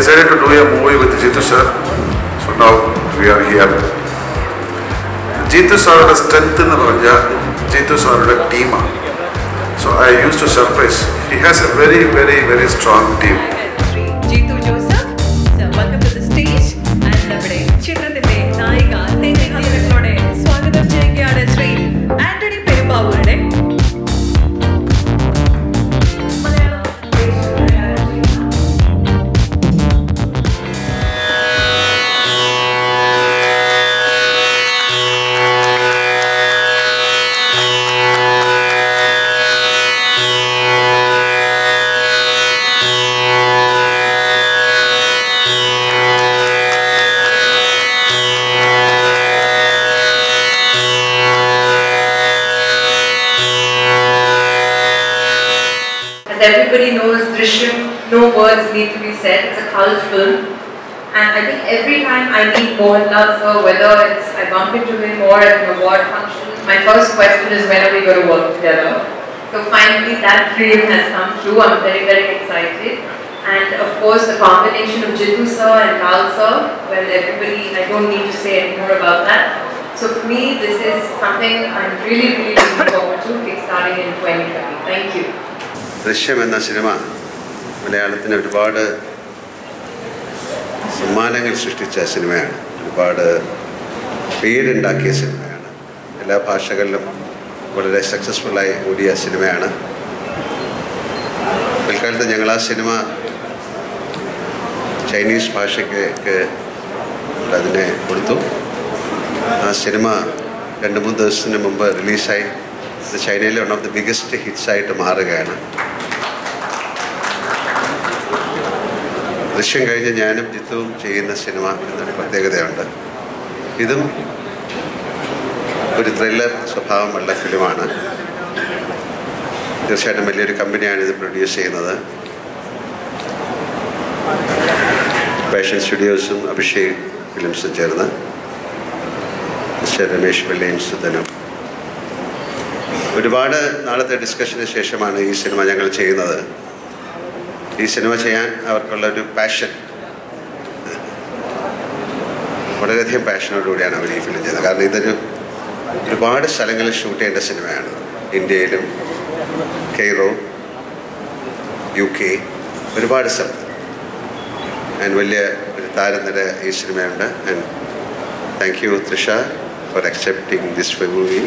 decided to do a movie with Jitu sir. So now we are here. Jeethu സാറുടെ strength എന്ന് പറഞ്ഞാൽ ജീത്തു സാറുടെ ടീമാണ് so I use to surprise he has a very very very strong team Shri Jeethu Joseph Sir, welcome to the stage. And നമ്മുടെ ചിത്രത്തിന്റെ നായിക തെന്നികളോടെ സ്വാഗതം ചെയ്യുകയാണ് Shri Antony പെരുമ്പാവൂരുടെ Malayalam As everybody knows, Drishyam, no words need to be said. It's a cult film. And I think every time I meet Mohanlal sir, whether it's I bump into him or at an award function, my first question is when are we going to work together? So finally that dream has come true. I'm very, very excited. And of course the combination of Jitu sir and Lal sir, well everybody, I don't need to say any more about that. So for me, this is something I'm really, really looking forward to kickstarting in 2020. Thank you. ദൃശ്യം എന്ന cinema മലയാളത്തിന് ഒരുപാട് സമ്മാനങ്ങൾ സൃഷ്ടിച്ച സിനിമയാണ് ഒരുപാട് പേരുണ്ടാക്കിയ സിനിമയാണ് എല്ലാ ഭാഷകളിലും വളരെ സക്സസ്ഫുള്ളായി ഓടിയ സിനിമയാണ് പിൽക്കാലത്ത് ഞങ്ങൾ ആ സിനിമ ചൈനീസ് ഭാഷയ്ക്ക് അതിനെ കൊടുത്തു ആ സിനിമ രണ്ട് മൂന്ന് ദിവസത്തിന് മുമ്പ് റിലീസായി ഇത് ചൈനയിലെ വൺ ഓഫ് ദി ബിഗസ്റ്റ് ഹിറ്റ്സായിട്ട് മാറുകയാണ് ദൃശ്യം കഴിഞ്ഞ് ഞാനും ജിത്തുവും ചെയ്യുന്ന സിനിമ എന്നൊരു പ്രത്യേകതയുണ്ട് ഇതും ഒരു ത്രില്ലർ സ്വഭാവമുള്ള ഫിലിമാണ് തീർച്ചയായിട്ടും വലിയൊരു കമ്പനിയാണ് ഇത് പ്രൊഡ്യൂസ് ചെയ്യുന്നത് പാഷൻ സ്റ്റുഡിയോസും അഭിഷേക് ഫിലിംസും ചേർന്ന് മിസ്റ്റർ രമേശ് പിള്ളയും സുധനും ഒരുപാട് നാളത്തെ ഡിസ്കഷന് ശേഷമാണ് ഈ സിനിമ ഞങ്ങൾ ചെയ്യുന്നത് ഈ സിനിമ ചെയ്യാൻ അവർക്കുള്ള ഒരു പാഷൻ വളരെയധികം പാഷനോടുകൂടിയാണ് അവർ ഈ ഫിലിം ചെയ്യുന്നത് കാരണം ഇതൊരു ഒരുപാട് സ്ഥലങ്ങളിൽ ഷൂട്ട് ചെയ്യേണ്ട സിനിമയാണ് ഇന്ത്യയിലും കെയ്റോ യു കെ ഒരുപാട് സ്ഥലത്ത് ആൻഡ് വലിയ ഒരു താരനിര ഈ സിനിമയുണ്ട് and thank you Trisha for accepting this movie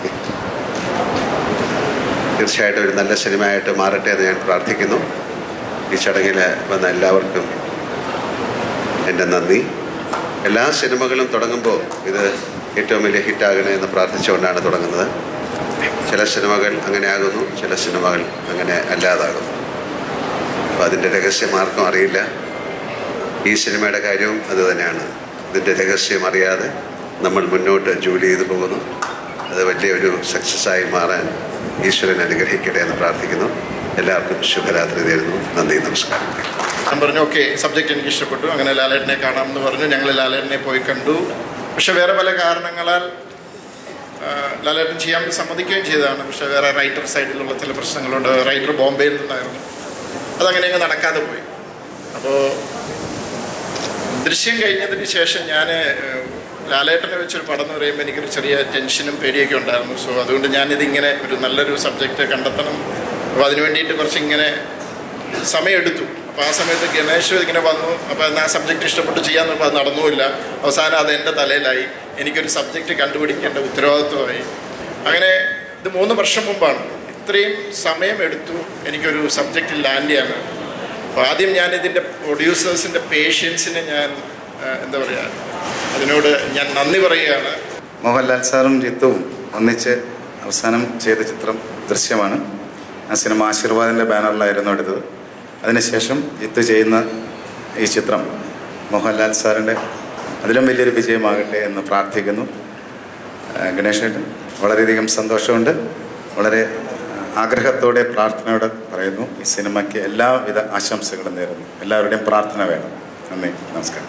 തീർച്ചയായിട്ടും ഒരു നല്ല സിനിമയായിട്ട് മാറട്ടെ എന്ന് ഞാൻ പ്രാർത്ഥിക്കുന്നു ഈ ചടങ്ങിൽ വന്ന എല്ലാവർക്കും എൻ്റെ നന്ദി എല്ലാ സിനിമകളും തുടങ്ങുമ്പോൾ ഇത് ഏറ്റവും വലിയ ഹിറ്റാകണേ എന്ന് പ്രാർത്ഥിച്ചുകൊണ്ടാണ് തുടങ്ങുന്നത് ചില സിനിമകൾ അങ്ങനെ ആകുന്നു ചില സിനിമകൾ അങ്ങനെ അല്ലാതാകുന്നു അപ്പോൾ അതിൻ്റെ രഹസ്യം ആർക്കും അറിയില്ല ഈ സിനിമയുടെ കാര്യവും അത് തന്നെയാണ് ഇതിൻ്റെ രഹസ്യം അറിയാതെ നമ്മൾ മുന്നോട്ട് ജോലി ചെയ്തു പോകുന്നു അത് വലിയൊരു സക്സസ്സായി മാറാൻ ഈശ്വരൻ അനുഗ്രഹിക്കട്ടെ എന്ന് പ്രാർത്ഥിക്കുന്നു എല്ലാവർക്കും ശുഭരാത്രി നേരുന്നു നന്ദി നമസ്കാരം ഞാൻ പറഞ്ഞു ഓക്കെ സബ്ജക്റ്റ് എനിക്ക് ഇഷ്ടപ്പെട്ടു അങ്ങനെ ലാലേട്ടനെ കാണാമെന്ന് പറഞ്ഞു ഞങ്ങൾ ലാലേട്ടനെ പോയി കണ്ടു പക്ഷെ വേറെ പല കാരണങ്ങളാൽ ആ, ലാലേട്ടൻ ചെയ്യാൻ സമ്മതിക്കുകയും ചെയ്തതാണ് പക്ഷെ വേറെ റൈറ്റർ സൈഡിലുള്ള ചില പ്രശ്നങ്ങളുണ്ട് റൈറ്റർ ബോംബെയിൽ നിന്നായിരുന്നു അതങ്ങനെ അങ്ങ് നടക്കാതെ പോയി അപ്പോൾ ദൃശ്യം കഴിഞ്ഞതിന് ശേഷം ഞാൻ ലാലേട്ടനെ വെച്ചൊരു പടം എന്ന് പറയുമ്പോൾ എനിക്കൊരു ചെറിയ ടെൻഷനും പേടിയൊക്കെ ഉണ്ടായിരുന്നു സോ അതുകൊണ്ട് ഞാനിതിങ്ങനെ ഒരു നല്ലൊരു സബ്ജക്റ്റ് കണ്ടെത്തണം അപ്പോൾ അതിന് വേണ്ടിയിട്ട് കുറച്ചിങ്ങനെ സമയമെടുത്തു അപ്പോൾ ആ സമയത്ത് ഗണേഷ് ഇങ്ങനെ വന്നു അപ്പോൾ എന്നാൽ ആ സബ്ജക്റ്റ് ഇഷ്ടപ്പെട്ട് ചെയ്യാൻ നോക്കുമ്പോൾ അത് നടന്നുമില്ല അവസാനം അത് എൻ്റെ തലയിലായി എനിക്കൊരു സബ്ജക്റ്റ് കണ്ടുപിടിക്കേണ്ട ഉത്തരവാദിത്വമായി അങ്ങനെ ഇത് മൂന്ന് വർഷം മുമ്പാണ് ഇത്രയും സമയമെടുത്തു എനിക്കൊരു സബ്ജക്റ്റ് ലാൻഡ് ചെയ്യാൻ അപ്പോൾ ആദ്യം ഞാൻ ഇതിൻ്റെ പ്രൊഡ്യൂസേഴ്സിൻ്റെ പേഷ്യൻസിനെ ഞാൻ ആ, എന്താ പറയുക അതിനോട് ഞാൻ നന്ദി പറയുകയാണ് മോഹൻലാൽ സാറും ജിത്തുവും ഒന്നിച്ച് അവസാനം ചെയ്ത ചിത്രം ദൃശ്യമാണ് ആ സിനിമ ആശീർവാദിൻ്റെ ബാനറിലായിരുന്നു എടുത്തത് അതിനുശേഷം ജിത്തു ചെയ്യുന്ന ഈ ചിത്രം മോഹൻലാൽ സാറിൻ്റെ അതിലും വലിയൊരു വിജയമാകട്ടെ എന്ന് പ്രാർത്ഥിക്കുന്നു ആ, ഗണേശേട്ടൻ വളരെയധികം സന്തോഷമുണ്ട് വളരെ ആഗ്രഹത്തോടെ പ്രാർത്ഥനയോടെ പറയുന്നു ഈ സിനിമയ്ക്ക് എല്ലാവിധ ആശംസകളും നേരുന്നു എല്ലാവരുടെയും പ്രാർത്ഥന വേണം നന്ദി നമസ്കാരം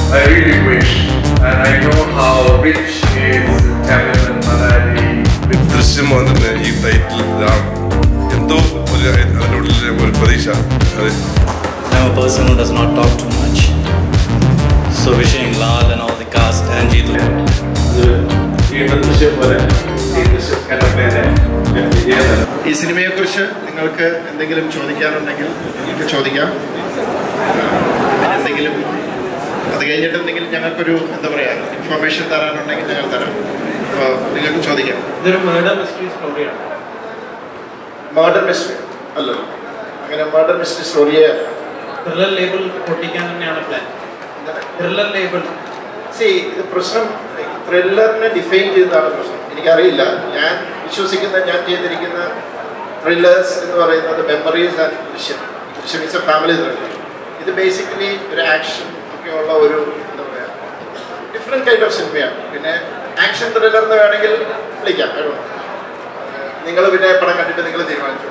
I really wish, and I know how rich is Tamil and Malayali. ദൃശ്യം വന്നിട്ട് ഈ ടൈറ്റിൽ രാം എന്തോ ഒരു അതിനുള്ളിൽ ഒരു പ്രതീക്ഷ അതെ I'm a person who does not talk too much. So wishing Lal and all the cast and Jeetu. വീണ്ടും ദൃശ്യം പോലെ ഈ ദൃശ്യം കണ്ടപ്ലേനെ വിജയം നൽകും ഈ സിനിമയെക്കുറിച്ച് നിങ്ങൾക്ക് എന്തെങ്കിലും ചോദിക്കാനുണ്ടെങ്കിൽ നിങ്ങൾക്ക് ചോദിക്കാം പിന്നെ എന്തെങ്കിലും അത് കഴിഞ്ഞിട്ട് എന്തെങ്കിലും ഞങ്ങൾക്കൊരു എന്താ പറയുക ഇൻഫർമേഷൻ തരാനുണ്ടെങ്കിൽ ഞങ്ങൾ തരാം അപ്പോൾ നിങ്ങൾക്ക് ചോദിക്കാം ഇതൊരു മേഡർ മിസ്റ്ററി സ്റ്റോറിയാണ് മർഡർ മിസ്റ്ററി അല്ലല്ലോ അങ്ങനെ മർഡർ മിസ്റ്ററി സ്റ്റോറിയെ ത്രില്ലർ ലേബിൾ പൊട്ടിക്കാൻ തന്നെയാണ് പ്ലാൻ ത്രില്ലർ ലേബിൾ സി ഇത് പ്രശ്നം ത്രില്ലറിനെ ഡിഫൈൻ ചെയ്തതാണ് പ്രശ്നം എനിക്കറിയില്ല ഞാൻ വിശ്വസിക്കുന്ന ഞാൻ ചെയ്തിരിക്കുന്ന ത്രില്ലേഴ്സ് എന്ന് പറയുന്നത് memories and Drishyam Drishyam is a family thriller ഇത് ബേസിക്കലി ഒരു ആക്ഷൻ ഒക്കെയുള്ള ഒരു എന്താ പറയുക ഡിഫറെൻറ്റ് കൈൻഡ് ഓഫ് സിനിമയാണ് പിന്നെ ആക്ഷൻ ത്രില്ലർ എന്ന് വേണമെങ്കിൽ വിളിക്കാം നിങ്ങൾ പിന്നെ പടം കണ്ടിട്ട് നിങ്ങൾ തീരുമാനിച്ചു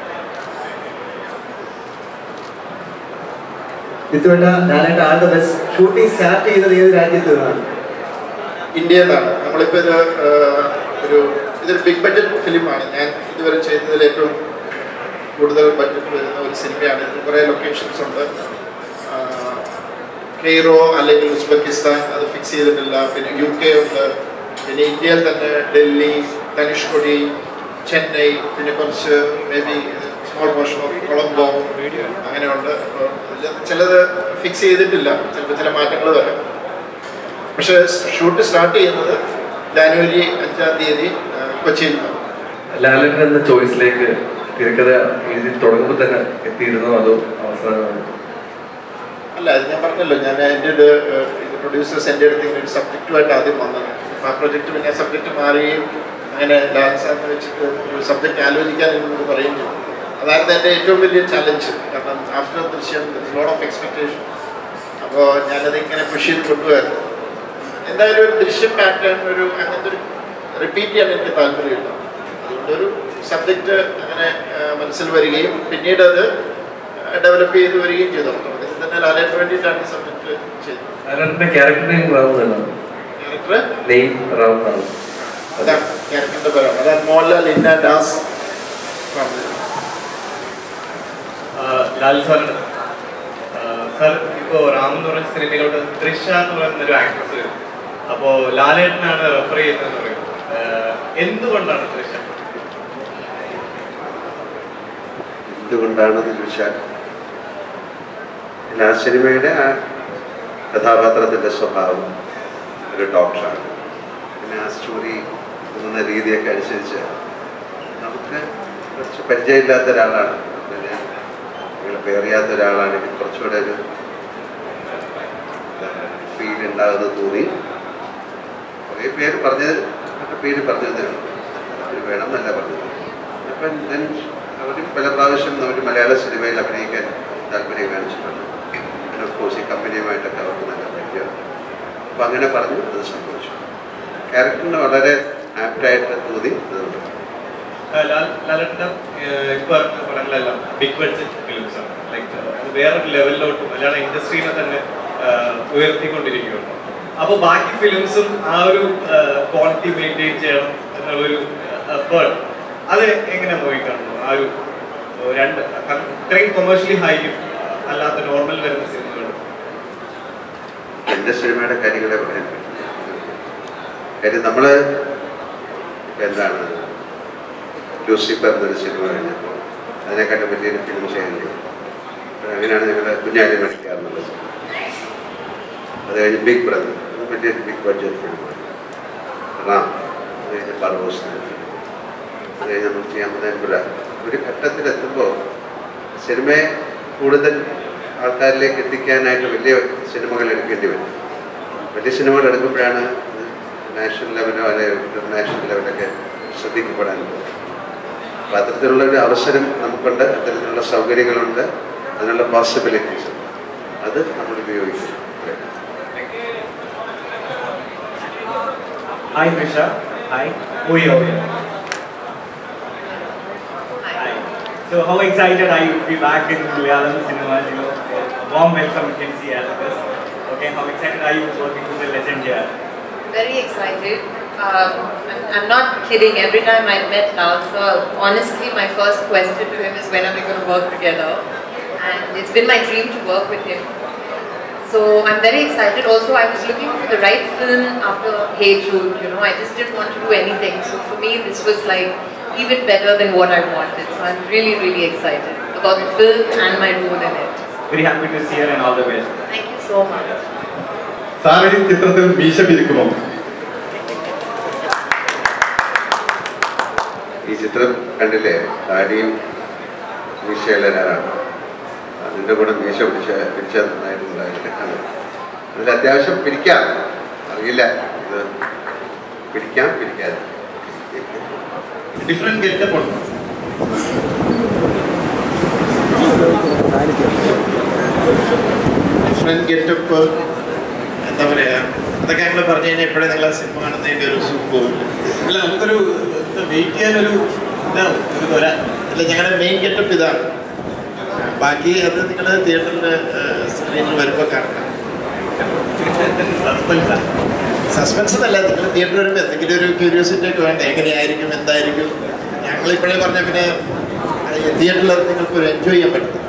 ഇതുകൊണ്ട് ഞാനായിട്ട് all the best shooting start ചെയ്തത് ഏത് രാജ്യത്ത് നിന്നാണ് ഇന്ത്യയിൽ നിന്നാണ് നമ്മളിപ്പോൾ ഇത് ആഹ്, ഒരു ഇതൊരു ബിഗ് ബഡ്ജറ്റ് ഫിലിമാണ് ഞാൻ ഇതുവരെ ചെയ്തതിൽ ഏറ്റവും കൂടുതൽ ബഡ്ജറ്റ് വരുന്ന ഒരു സിനിമയാണ് ഇത് കുറേ ലൊക്കേഷൻസ് ഉണ്ട് ആഹ്, കെയ്റോ അല്ലെങ്കിൽ ഉസ്ബെക്കിസ്ഥാൻ അത് ഫിക്സ് ചെയ്തിട്ടില്ല പിന്നെ യു കെ ഉണ്ട് പിന്നെ ഇന്ത്യയിൽ തന്നെ ഡൽഹി ധനുഷ്കൊടി ചെന്നൈ പിന്നെ കുറച്ച് maybe small portion of Colombo അങ്ങനെയുണ്ട് അപ്പോൾ ചിലത് ഫിക്സ് ചെയ്തിട്ടില്ല ചിലപ്പോൾ ചില മാറ്റങ്ങൾ വരാം പക്ഷേ ഷൂട്ട് സ്റ്റാർട്ട് ചെയ്യുന്നത് ജാനുവരി അഞ്ചാം തീയതി ആ, കൊച്ചിയിൽ നിന്നാണ് ലാലൻ എന്ന ചോയ്സിലേക്ക് തിരക്കഥ എഴുതി തുടങ്ങുമ്പോൾ തന്നെ എത്തിയിരുന്നോ അതോ അവസാനമാണ് അല്ല അത് ഞാൻ പറഞ്ഞല്ലോ ഞാൻ എൻ്റെ ഇത് ഏഹ്, ഇത് പ്രൊഡ്യൂസേഴ്സ് എൻ്റെ അടുത്ത് ഇങ്ങനെ ഒരു സബ്ജക്റ്റുമായിട്ട് ആദ്യം വന്നത് അപ്പോൾ ആ പ്രൊജക്റ്റ് പിന്നെ സബ്ജക്റ്റ് മാറുകയും അങ്ങനെ ഡാൻസ് വെച്ചിട്ട് ഒരു സബ്ജക്റ്റ് ആലോചിക്കാൻ എന്നോട് പറയുകയും ചെയ്തു അതായിരുന്നു എൻ്റെ ഏറ്റവും വലിയ ചലഞ്ച് കാരണം ആഫ്റ്റർ ദൃശ്യം ലോഡ് ഓഫ് എക്സ്പെക്ടേഷൻ അപ്പോൾ ഞാനത് ഇങ്ങനെ പുഷ് ചെയ്ത് കൊണ്ടുപോയിരുന്നു എന്തായാലും ഒരു ദൃശ്യം പാറ്റേൺ ഒരു അങ്ങനത്തെ ഒരു റിപ്പീറ്റ് ചെയ്യാൻ എനിക്ക് താല്പര്യമില്ല അതുകൊണ്ടൊരു സബ്ജക്റ്റ് അങ്ങനെ ആ, മനസ്സിൽ വരികയും പിന്നീട് അത് ഡെവലപ്പ് ചെയ്ത് വരികയും ചെയ്തു അതിൽ തന്നെ ലാലേട്ട് വേണ്ടിയിട്ടാണ് ഈ സബ്ജക്റ്റ് ചെയ്തത് ലാലന്റെ ക്യാരക്ടർ നെയിം റാവു എന്നാണ് ക്യാരക്ടർ നെയിം റാവു എന്നാണ് അതാണ് ക്യാരക്ടറിന്റെ പേരാണ് അതാണ് മോഹൻലാൽ ഇന്ന ദാസ് ലാൽ സാറിന് സാർ ഇപ്പോൾ റാം എന്ന് പറഞ്ഞ സിനിമയിലോട്ട് തൃഷ എന്ന് പറയുന്ന ഒരു ആക്ട്രസ് വരും അപ്പോൾ ലാലേട്ടനാണ് റെഫർ ചെയ്യുന്നതെന്ന് പറയും ആഹ് എന്തുകൊണ്ടാണ് തൃഷ എന്തുകൊണ്ടാണെന്ന് ചോദിച്ചാൽ പിന്നെ ആ സിനിമയുടെ ആ കഥാപാത്രത്തിൻ്റെ സ്വഭാവം ഒരു ഡോക്ടറാണ് പിന്നെ ആ സ്റ്റോറി പോകുന്ന രീതിയൊക്കെ അനുസരിച്ച് നമുക്ക് കുറച്ച് പരിചയമില്ലാത്ത ഒരാളാണ് പിന്നെ നിങ്ങൾ പേറിയാത്ത ഒരാളാണെങ്കിൽ കുറച്ചുകൂടെ ഒരു ഫീൽ ഉണ്ടാകുന്നത് തോന്നി കുറേ പേര് പറഞ്ഞത് അവരുടെ പേര് പറഞ്ഞതേ ഉള്ളൂ അവർ വേണമെന്നല്ല പറഞ്ഞത് അപ്പം ഞാൻ അവർ പല പ്രാവശ്യം അവർ മലയാള സിനിമയിൽ അഭിനയിക്കാൻ താല്പര്യം കാണിച്ചിട്ടുണ്ട് പിന്നെ ഓഫ് കോഴ്സ് ഈ കമ്പനിയുമായിട്ടൊക്കെ അവർക്ക് നല്ല പരിചയമുണ്ട് അപ്പം അങ്ങനെ പറഞ്ഞു അത് സംഭവിച്ചു ക്യാരക്ടറിന് വളരെ ആപ്റ്റായിട്ട് തോന്നി അതുകൊണ്ട് ആഹ് ലാൽ ലാലേട്ടൻ്റെ ഇപ്പോൾ ഇറങ്ങുന്ന പടങ്ങളെല്ലാം ബിഗ് ബഡ്ജറ്റ് ഫിലിംസ് ആണ് ലൈക്ക് അത് വേറൊരു ലെവലിലോട്ട് മലയാള ഇൻഡസ്ട്രീനെ തന്നെ ആഹ് ഉയർത്തിക്കൊണ്ടിരിക്കുകയാണ് അപ്പോൾ ബാക്കി ഫിലിംസും ആ ഒരു ക്വാളിറ്റി മെയിൻറ്റെയിൻ ചെയ്യണം എന്നുള്ളൊരു എഫേർട്ട് അത് എങ്ങനെ പോയി കാണുന്നു ആ ഒരു ഏഹ് രണ്ട് കാരണം ഇത്രയും കൊമേഴ്ഷ്യലി ഹൈയും അല്ലാത്ത നോർമൽ വരുന്ന സിനിമകൾ എൻ്റെ സിനിമയുടെ കാര്യങ്ങളെ പറയാൻ പറ്റും കാര്യം നമ്മൾ എന്താണ് ലൂസിഫർ എന്നൊരു സിനിമ കഴിഞ്ഞപ്പോൾ അതിനെക്കാട്ടും വലിയൊരു ഫിലിം ചെയ്യാനില്ല അങ്ങനെയാണ് ഞങ്ങൾ കുഞ്ഞാലി മണിക്കാറുള്ളത് അത് കഴിഞ്ഞ് ബിഗ് ബ്രദർ അത് വലിയൊരു ബിഗ് ബഡ്ജറ്റ് ഫിലിമാണ് റാം അത് കഴിഞ്ഞ് പർവോസ് എന്ന film. അത് കഴിഞ്ഞ് നമ്മൾ ചെയ്യാൻ പോകുന്ന എമ്പുരാൻ ഒരു ഘട്ടത്തിലെത്തുമ്പോൾ സിനിമയെ കൂടുതൽ ആൾക്കാരിലേക്ക് എത്തിക്കാനായിട്ട് വലിയ സിനിമകൾ എടുക്കേണ്ടി വരും വലിയ സിനിമകൾ എടുക്കുമ്പോഴാണ് നാഷണൽ ലെവലോ അല്ലെങ്കിൽ ഇന്റർനാഷണൽ ലെവലൊക്കെ ശ്രദ്ധിക്കപ്പെടാൻ പോകുന്നത് അപ്പോൾ അത്തരത്തിലുള്ള ഒരു അവസരം നമുക്കുണ്ട് അത്തരത്തിലുള്ള സൗകര്യങ്ങളുണ്ട് അതിനുള്ള പോസിബിലിറ്റീസ് ഉണ്ട് അത് നമ്മൾ ഉപയോഗിക്കും hi Trisha hi movie So how excited are you to be back in Malayalam cinema? You know, a warm welcome you can see as this. Okay. Okay, how excited are you working with the legend here? Very excited. Um, I'm, I'm not kidding. Every time I met Lal sir, honestly, my first question to him is when are we going to work together? And it's been my dream to work with him. So I'm very excited. Also, I was looking for the right film after Hey Jude. You know, I just didn't want to do anything. So for me, this was like even better than what I wanted. So I'm really, really excited about the film and my role in it. Very happy to see you and all the best. Thank you so much. Sir ഈ ചിത്രത്തിൽ മീശ പിരിക്കുമോ ഈ ചിത്രം കണ്ടില്ലേ താടിയും മീശയുള്ള ഞാനാണ് അതിൻ്റെ കൂടെ മീശ പിടിച്ച പിടിച്ച നന്നായിട്ടുണ്ടായില്ല അതിൽ അത്യാവശ്യം പിരിക്കാം അറിയില്ല ഇത് പിടിക്കാം പിരിക്കാതെ ഡിഫറെന്റ് ഗെറ്റപ്പ് ഉണ്ട് ഡിഫറെന്റ് ഗെറ്റപ്പ് എന്താ പറയാ അതൊക്കെ ഞങ്ങൾ പറഞ്ഞു കഴിഞ്ഞാൽ ഇപ്പോഴേ നിങ്ങൾ സിനിമ കാണുന്നതിന്റെ ഒരു സുഖവും അല്ല നമുക്കൊരു വെയിറ്റ് ചെയ്യാനൊരു ഇതാവും ഒരു തൊര അല്ല ഞങ്ങളുടെ മെയിൻ ഗെറ്റപ്പ് ഇതാണ് ബാക്കി അത് നിങ്ങൾ തിയേറ്ററിൽ സ്ക്രീനിൽ വരുമ്പോൾ കാണണം സസ്പെൻസ് എന്നല്ല നിങ്ങൾ തിയേറ്ററിൽ വരുമ്പോൾ എന്തെങ്കിലും ഒരു ക്യൂരിയോസിറ്റി ഒക്കെ വേണ്ട എങ്ങനെയായിരിക്കും എന്തായിരിക്കും ഞങ്ങൾ ഇപ്പോഴേ പറഞ്ഞ പിന്നെ തിയേറ്ററിൽ നിങ്ങൾക്ക് ഒരു എൻജോയ് ചെയ്യാൻ പറ്റും